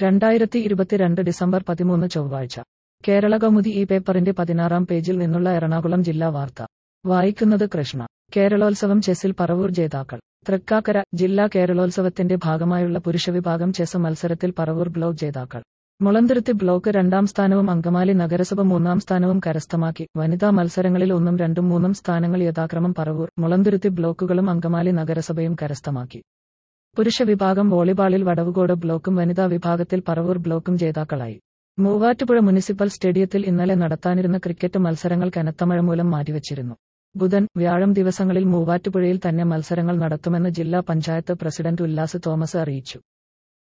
രണ്ടായിരത്തി ഇരുപത്തിരണ്ട് ഡിസംബർ പതിമൂന്ന് ചൊവ്വാഴ്ച കേരള കൗമുദി ഈ പേപ്പറിന്റെ പതിനാറാം പേജിൽ നിന്നുള്ള എറണാകുളം ജില്ലാ വാർത്ത വായിക്കുന്നത് കൃഷ്ണ കേരളോത്സവം ചെസ്സിൽ പറവൂർ ജേതാക്കൾ തൃക്കാക്കര ജില്ലാ കേരളോത്സവത്തിന്റെ ഭാഗമായുള്ള പുരുഷവിഭാഗം ചെസ് മത്സരത്തിൽ പറവൂർ ബ്ലോക്ക് ജേതാക്കൾ മുളന്തുരുത്തി ബ്ലോക്ക് രണ്ടാം സ്ഥാനവും അങ്കമാലി നഗരസഭ മൂന്നാം സ്ഥാനവും കരസ്ഥമാക്കി വനിതാ മത്സരങ്ങളിൽ ഒന്നും രണ്ടും മൂന്നും സ്ഥാനങ്ങൾ യഥാക്രമം പറവൂർ മുളന്തുരുത്തി ബ്ലോക്കുകളും അങ്കമാലി നഗരസഭയും കരസ്ഥമാക്കി പുരുഷ വിഭാഗം വോളിബാളിൽ വടവുകോട് ബ്ലോക്കും വനിതാ വിഭാഗത്തിൽ പറവൂർ ബ്ലോക്കും ജേതാക്കളായി മൂവാറ്റുപുഴ മുനിസിപ്പൽ സ്റ്റേഡിയത്തിൽ ഇന്നലെ നടത്താനിരുന്ന ക്രിക്കറ്റ് മത്സരങ്ങൾ കനത്ത മഴ മൂലം മാറ്റിവച്ചിരുന്നു ബുധൻ വ്യാഴം ദിവസങ്ങളിൽ മൂവാറ്റുപുഴയിൽ തന്നെ മത്സരങ്ങൾ നടത്തുമെന്ന് ജില്ലാ പഞ്ചായത്ത് പ്രസിഡന്റ് ഉല്ലാസ് തോമസ് അറിയിച്ചു